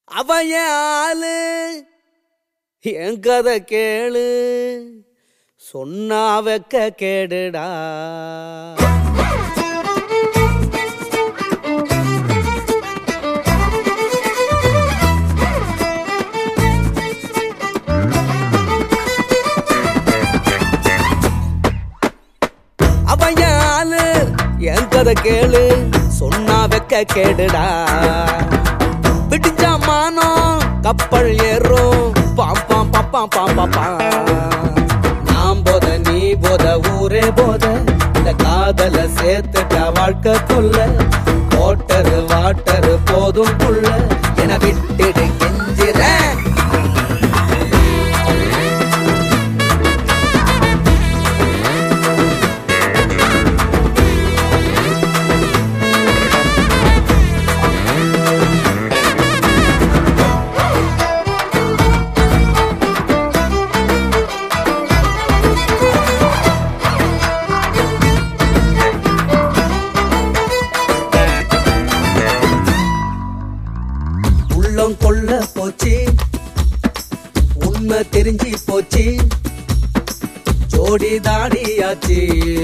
அவன் என் ஆளு என் கதை கேளு சொன்னா வெக்க கேடுடா அவன் என் ஆளு என் கதை கேளு சொன்னா வெக்க கேடுடா விடிஞ்சா மானம் கப்பல் ஏறும் பாம் பாம் பாம் பாம் பாம் பாம் நாம் போத நீ போத ஊரே போத இந்த காதல சேர்த்துட்ட வாழ்க்கை புல்ல ஓட்டரு வாட்டரு போதும் புள்ள என விட்டுடு கெஞ்சிறேன் உள்ளம் கொள்ள போச்சு உண்மை தெரிஞ்சு போச்சு ஜோடி தாடியாச்சு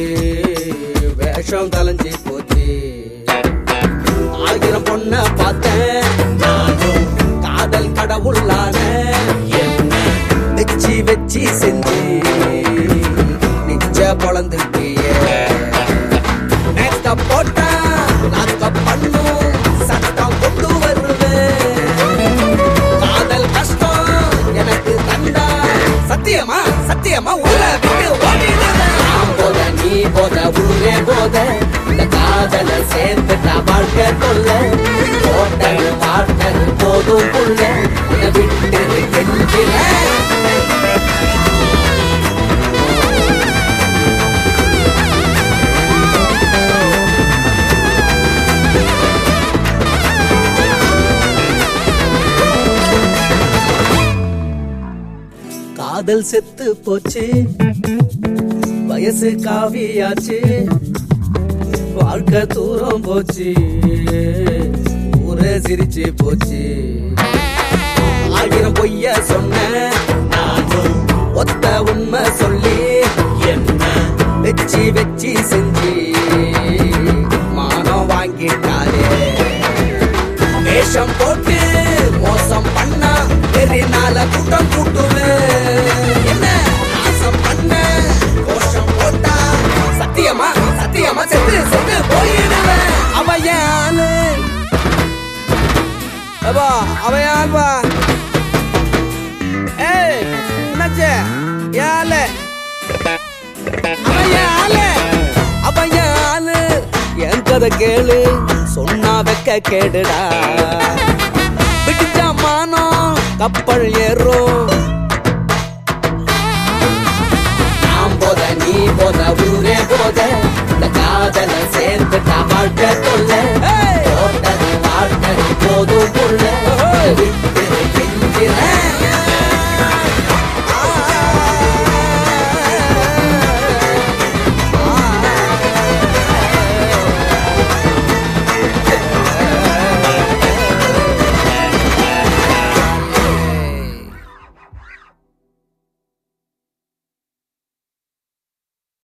வேஷம் கலைஞ்சு போச்சு ஆயிரம் பொண்ண பார்த்தேன் நானும் காதல் கடவுளான வச்சு வச்சு செஞ்சு நிச்ச பொழந்துட்டியே மேக்கப் போட்டா லாக்கப் பண்ணும் சட்டம் கொண்டு வருவேன் காதல் கஷ்டம் எனக்கு தந்தா சத்தியமா சத்தியமா உள்ள விட்டு ஓடிடுவேன் நான் போத நீ போத ஊரே போத இந்த காதல சேர்த்துட்டா வாழ்க்கை கொள்ள ஓட்டல் வாட்டல் போதும் புள்ள இதை விட்டு கெஞ்சிறேன் காதல் செத்து போச்சு வயசு காவியாச்சு வாழ்க்கை தூரம் போச்சு ஊரே சிரிச்சு போச்சு ஆயிரம் பொய்ய சொன்ன நானும் ஒத்த உண்மை சொல்லி என்ன வெச்சி வெச்சி செஞ்சு மானம் வாங்கிட்டாரே வேஷம் போட்டு மோசம் பண்ணா வெறினால கூட்டம் கூட்டுவேன் என்ன நாசம் பண்ண கோஷம் போட்டா சத்தியமா சத்தியமா செத்து செத்து போயிடுவேன் அவன் என் ஆளு ஏப்பா, அவன் யாருப்பா ஏய் என்னாச்சு என் ஆளு அவன் என் ஆளு அவன் என் ஆளு என் கதை கேளு சொன்னா வெக்க கேடுடா விடிஞ்சா மானம் கப்பல் ஏறும் நாம் போத நீ போத ஊரே